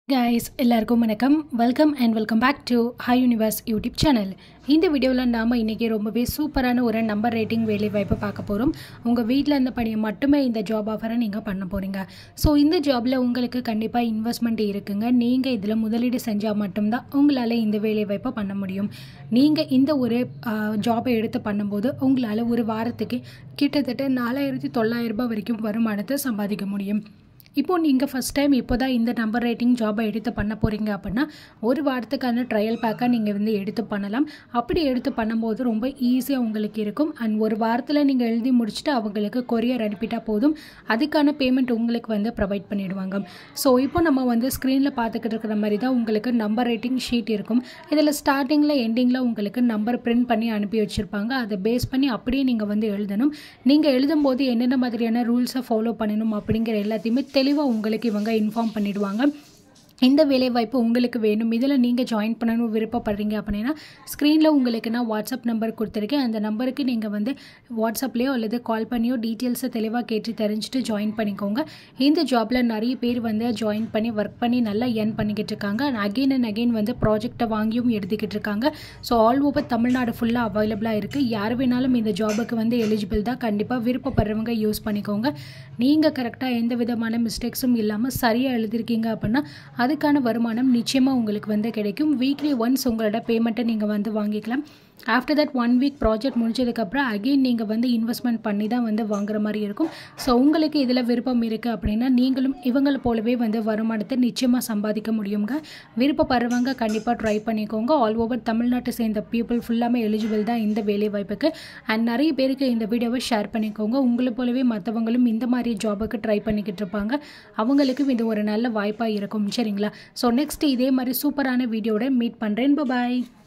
guys எல்லாருக்கும் வணக்கம் welcome and welcome back to hi universe YouTube channel இந்த வீடியோவில் நாம் இன்றைக்கி ரொம்பவே சூப்பரான ஒரு நம்பர் ரேட்டிங் வேலை வாய்ப்பு பார்க்க போகிறோம் உங்கள் வீட்டில் இருந்த பணியை மட்டுமே இந்த ஜாப் ஆஃபரை நீங்கள் பண்ண போகிறீங்க ஸோ இந்த ஜாபில் உங்களுக்கு கண்டிப்பாக இன்வெஸ்ட்மெண்ட் இருக்குங்க நீங்கள் இதில் முதலீடு செஞ்சால் மட்டும்தான் உங்களால் இந்த வேலை வாய்ப்பை பண்ண முடியும் நீங்கள் இந்த ஒரு ஜாபை எடுத்து பண்ணும்போது உங்களால் ஒரு வாரத்துக்கு கிட்டத்தட்ட நாலாயிரத்தி தொள்ளாயிரம் ரூபாய் வரைக்கும் வருமானத்தை சம்பாதிக்க முடியும் இப்போது நீங்கள் ஃபஸ்ட் டைம் இப்போ தான் இந்த நம்பர் ரேட்டிங் ஜாபை எடுத்து பண்ண போகிறீங்க அப்படின்னா ஒரு வாரத்துக்கான ட்ரையல் பேக்காக நீங்கள் வந்து எடுத்து பண்ணலாம் அப்படி எடுத்து பண்ணும்போது ரொம்ப ஈஸியாக உங்களுக்கு இருக்கும் அண்ட் ஒரு வாரத்தில் நீங்கள் எழுதி முடிச்சுட்டு அவங்களுக்கு கொரியர் அனுப்பிட்டா போதும் அதுக்கான பேமெண்ட் உங்களுக்கு வந்து ப்ரொவைட் பண்ணிடுவாங்க ஸோ இப்போ நம்ம வந்து ஸ்க்ரீனில் பார்த்துக்கிட்டு இருக்கிற மாதிரி தான் உங்களுக்கு நம்பர் ரேட்டிங் ஷீட் இருக்கும் இதில் ஸ்டார்டிங்கில் எண்டிங்கில் உங்களுக்கு நம்பர் பிரிண்ட் பண்ணி அனுப்பி வச்சுருப்பாங்க அதை பேஸ் பண்ணி அப்படியே நீங்கள் வந்து எழுதணும் நீங்கள் எழுதும்போது என்னென்ன மாதிரியான ரூல்ஸை ஃபாலோ பண்ணணும் அப்படிங்கிற எல்லாத்தையுமே தெளிவாக உங்களுக்கு இவங்க இன்ஃபார்ம் பண்ணிடுவாங்க இந்த வேலைவாய்ப்பு உங்களுக்கு வேணும் இதில் நீங்கள் ஜாயின் பண்ணணும் விருப்பப்படுறீங்க அப்படின்னா ஸ்க்ரீனில் உங்களுக்கு நான் வாட்ஸ்அப் நம்பர் கொடுத்துருக்கேன் அந்த நம்பருக்கு நீங்கள் வந்து வாட்ஸ்அப்லேயோ அல்லது கால் பண்ணியோ டீட்டெயில்ஸை தெளிவாக கேட்டு தெரிஞ்சுட்டு ஜாயின் பண்ணிக்கோங்க இந்த ஜாப்பில் நிறைய பேர் வந்து ஜாயின் பண்ணி ஒர்க் பண்ணி நல்லா ஏர்ன் பண்ணிக்கிட்டு இருக்காங்க அண்ட் அகெயின் அண்ட் அகெயின் வந்து ப்ராஜெக்டை வாங்கியும் எடுத்துக்கிட்டு இருக்காங்க ஸோ ஆல் ஓவர் தமிழ்நாடு ஃபுல்லாக அவைலபிளாக இருக்குது யார் வேணாலும் இந்த ஜாபுக்கு வந்து எலிஜிபிள் தான் கண்டிப்பாக விருப்பப்படுறவங்க யூஸ் பண்ணிக்கோங்க நீங்கள் கரெக்டாக எந்த விதமான மிஸ்டேக்ஸும் இல்லாமல் சரியாக எழுதிருக்கீங்க அப்படின்னா அதுக்கான வருமானம் நிச்சயமாக உங்களுக்கு வந்து கிடைக்கும் வீக்லி ஒன்ஸ் உங்களோட பேமெண்ட்டை நீங்கள் வந்து வாங்கிக்கலாம் after that one week project முடிஞ்சதுக்கப்புறம் அகெயின் நீங்கள் வந்து இன்வெஸ்ட்மெண்ட் பண்ணி தான் வந்து வாங்குற மாதிரி இருக்கும் ஸோ உங்களுக்கு இதில் விருப்பம் இருக்குது அப்படின்னா நீங்களும் இவங்களை போலவே வந்து வருமானத்தை நிச்சயமாக சம்பாதிக்க முடியுங்க விருப்பப்படுறவங்க கண்டிப்பாக ட்ரை பண்ணிக்கோங்க ஆல் ஓவர் தமிழ்நாட்டை சேர்ந்த பீப்புள் ஃபுல்லாமே எலிஜிபிள் தான் இந்த வேலை வாய்ப்புக்கு அண்ட் நிறைய பேருக்கு இந்த வீடியோவை ஷேர் பண்ணிக்கோங்க உங்களை போலவே மற்றவங்களும் இந்த மாதிரி ஜாபுக்கு ட்ரை பண்ணிக்கிட்டு இருப்பாங்க அவங்களுக்கும் இது ஒரு நல்ல வாய்ப்பாக இருக்கும் சரிங்களா ஸோ நெக்ஸ்ட் இதே மாதிரி சூப்பரான வீடியோட மீட் பண்ணுறேன் பாய்